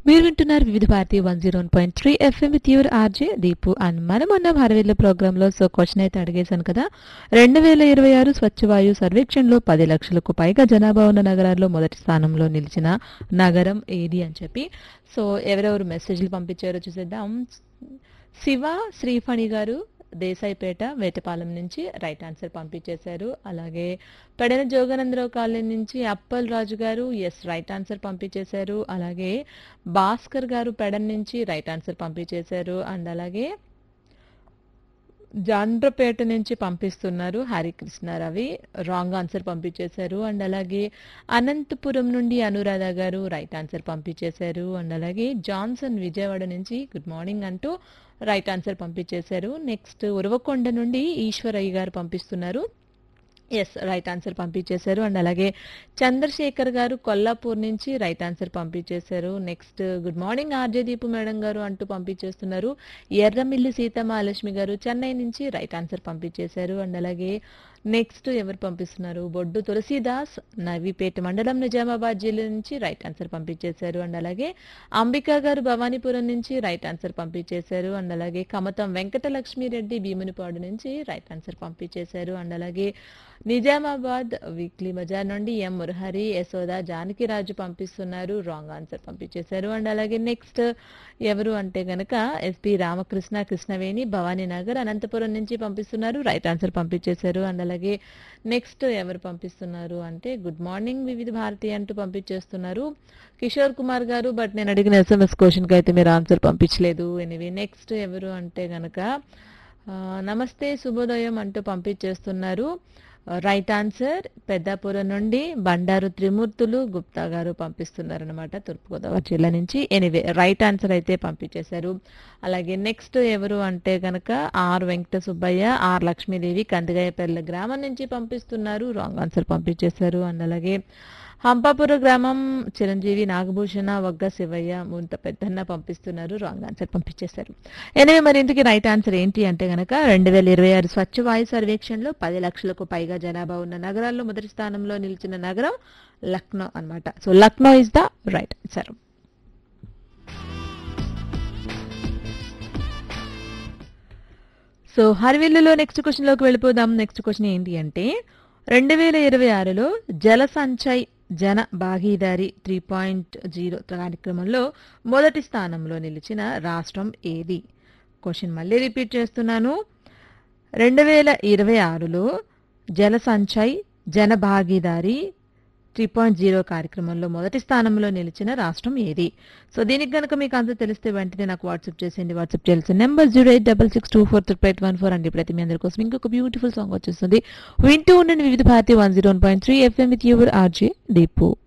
మీరు వింటున్నారు Vividh Bharati one zero point three FM with your RJ Deepu and మనం ఉన్న భారవేళ్ళ ప్రోగ్రామ్ లో సో క్వశ్చన్ అయితే అడిగేశాను కదా రెండు వేల ఇరవై ఆరు స్వచ్ఛ వాయు సర్వేక్షణలో పది లక్షలకు పైగా జనాభా ఉన్న నగరాల్లో మొదటి స్థానంలో నిలిచిన నగరం ఏది అని చెప్పి సో ఎవరెవరు మెసేజ్లు పంపించారో చూసేద్దాం శివ శ్రీఫణి గారు దేశాయిపేట వేటపాలెం నుంచి రైట్ ఆన్సర్ పంపించేశారు అలాగే పెడన జోగానందరావు కాలనీ నుంచి అప్పల్ రాజు గారు ఎస్ రైట్ ఆన్సర్ పంపించేశారు అలాగే భాస్కర్ గారు పెడన్ నుంచి రైట్ ఆన్సర్ పంపించేశారు అండ్ అలాగే జాండ్రపేట నుంచి పంపిస్తున్నారు హరికృష్ణ రవి రాంగ్ ఆన్సర్ పంపించేశారు అండ్ అలాగే అనంతపురం నుండి అనురాధ గారు రైట్ ఆన్సర్ పంపించేశారు అండ్ అలాగే జాన్సన్ విజయవాడ నుంచి గుడ్ మార్నింగ్ అంటూ రైట్ ఆన్సర్ పంపించేశారు నెక్స్ట్ ఉరవకొండ నుండి ఈశ్వరయ్య గారు పంపిస్తున్నారు ఎస్ రైట్ ఆన్సర్ పంపించేశారు అండ్ అలాగే చంద్రశేఖర్ గారు కొల్లాపూర్ నుంచి రైట్ ఆన్సర్ పంపించేశారు next good morning RJ Deepu madam garu అంటూ పంపించేస్తున్నారు ఎర్రమిల్లి సీతమహాలక్ష్మి గారు చెన్నై నుంచి రైట్ ఆన్సర్ పంపించేశారు అండ్ అలాగే నెక్స్ట్ ఎవరు పంపిస్తున్నారు బొడ్డు తులసీదాస్ నవీపేట మండలం నిజామాబాద్ జిల్లా నుంచి రైట్ ఆన్సర్ పంపించేశారు అండ్ అలాగే అంబికా గారు భవానీపురం నుంచి రైట్ ఆన్సర్ పంపించేశారు అండ్ అలాగే కమతం వెంకటలక్ష్మి రెడ్డి భీమునిపాడు నుంచి రైట్ ఆన్సర్ పంపించేశారు అండ్ అలాగే నిజామాబాద్ వీక్లీ బజార్ నుండి ఎం మురహరి యశోద జానకిరాజు పంపిస్తున్నారు రాంగ్ ఆన్సర్ పంపించేశారు అండ్ అలాగే నెక్స్ట్ ఎవరు అంటే గనక ఎస్పి రామకృష్ణ కృష్ణవేణి భవానీ నగర్ అనంతపురం నుంచి పంపిస్తున్నారు రైట్ ఆన్సర్ పంపించేశారు అండ్ అలాగే నెక్స్ట్ ఎవరు పంపిస్తున్నారు అంటే గుడ్ మార్నింగ్ వివిధ భారతి అంటూ పంపించేస్తున్నారు కిషోర్ కుమార్ గారు బట్ నేను అడిగిన ఎస్ఎంఎస్ క్వశ్చన్కి అయితే మీరు ఆన్సర్ పంపించలేదు ఎనివే నెక్స్ట్ ఎవరు అంటే గనక ఆ, నమస్తే శుభోదయం అంటూ పంపించేస్తున్నారు రైట్ ఆన్సర్ పెద్దాపురం నుండి బండారు త్రిమూర్తులు గుప్తా గారు పంపిస్తున్నారు అనమాట తూర్పుగోదావరి జిల్లా నుంచి ఎనీవే రైట్ ఆన్సర్ అయితే పంపించేశారు అలాగే నెక్స్ట్ ఎవరు అంటే కనుక ఆర్ వెంకట సుబ్బయ్య ఆర్ లక్ష్మీదేవి కందిగాయపల్లి గ్రామం నుంచి పంపిస్తున్నారు రాంగ్ ఆన్సర్ పంపించేశారు అండ్ అలాగే హంపాపుర గ్రామం చిరంజీవి నాగభూషణ వగ్గ శివయ్య ముంత పెద్దన్న పంపిస్తున్నారు రాంగ్ ఆన్సర్ పంపించేశారు ఎనివే మరి ఇందుకు రైట్ ఆన్సర్ ఏంటి అంటే గనక రెండు వేల ఇరవై ఆరు స్వచ్ఛ వాయు సర్వేక్షణలో పది లక్షలకు పైగా జనాభా ఉన్న నగరాల్లో మొదటి స్థానంలో నిలిచిన నగరం లక్నో అన్నమాట so Lucknow is the right answer so హర్విల్లులో నెక్స్ట్ క్వశ్చన్లోకి వెళ్ళిపోదాం నెక్స్ట్ క్వశ్చన్ ఏంటి అంటే రెండు వేల ఇరవై ఆరులో జల సంచయ్ జన భాగీదారి త్రీ పాయింట్ జీరో కార్యక్రమంలో మొదటి స్థానంలో నిలిచిన రాష్ట్రం ఏది క్వశ్చన్ మళ్ళీ రిపీట్ చేస్తున్నాను రెండు వేల ఇరవై ఆరులో జల సంచయ్ జన భాగీదారి త్రీ పాయింట్ జీరో కార్యక్రమంలో మొదటి స్థానంలో నిలిచిన రాష్ట్రం ఏది సో దీనికి కనుక మీకు అంత తెలిస్తే వెంటనే నాకు వాట్సాప్ చేసేయండి వాట్సాప్ చేయాల్సిన number zero eight double six two four three eight one four అండి ఇప్పుడైతే మీ అందరి కోసం ఇంకొక బ్యూటిఫుల్ సాంగ్ వచ్చేస్తుంది వింటూ ఉండండి Vividh Bharati one zero one point three FM with your RJ Deepu